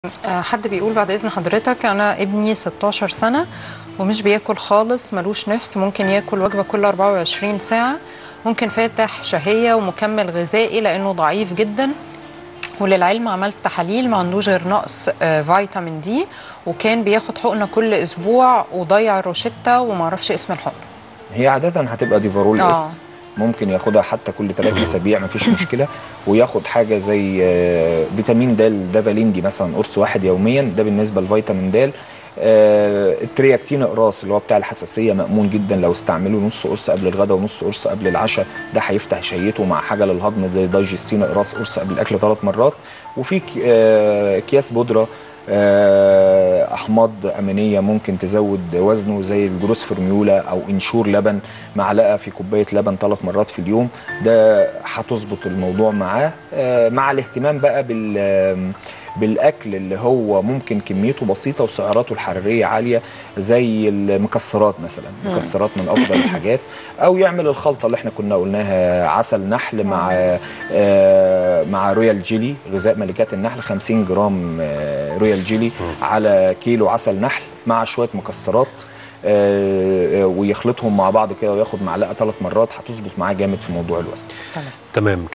آه، حد بيقول بعد اذن حضرتك انا ابني 16 سنه ومش بياكل خالص ملوش نفس ممكن ياكل وجبه كل 24 ساعه ممكن فاتح شهيه ومكمل غذائي لانه ضعيف جدا وللعلم عملت تحاليل ما عندوش غير نقص آه، فيتامين دي وكان بياخد حقنه كل اسبوع وضيع الروشته وما اعرفش اسم الحقنه هي عادة هتبقى ديفارول آه. اس ممكن ياخدها حتى كل ثلاث اسابيع مفيش مشكله وياخد حاجه زي آه، فيتامين د دافاليندي مثلا قرص واحد يوميا ده بالنسبه لفيتامين د آه، الترياكتين اقراص اللي هو بتاع الحساسيه مأمون جدا لو استعمله نص قرص قبل الغداء ونص قرص قبل العشاء ده هيفتح شهيته مع حاجه للهضم زي دايجستين اقراص قرص قبل الاكل ثلاث مرات وفي ك- آه، اكياس بودره آه، احماض امينيه ممكن تزود وزنه زي الجروس فرميولا او انشور لبن معلقه في كوبايه لبن ثلاث مرات في اليوم ده هتظبط الموضوع معاه آه، مع الاهتمام بقى بال آم، بالاكل اللي هو ممكن كميته بسيطه وسعراته الحراريه عاليه زي المكسرات مثلا المكسرات من افضل الحاجات او يعمل الخلطه اللي احنا كنا قلناها عسل نحل مع آه، مع رويال جيلي غذاء ملكات النحل 50 جرام آه، رويال جيلي على كيلو عسل نحل مع شويه مكسرات آه، آه، ويخلطهم مع بعض كده وياخد معلقه ثلاث مرات هتظبط معاه جامد في موضوع الوزن تمام تمام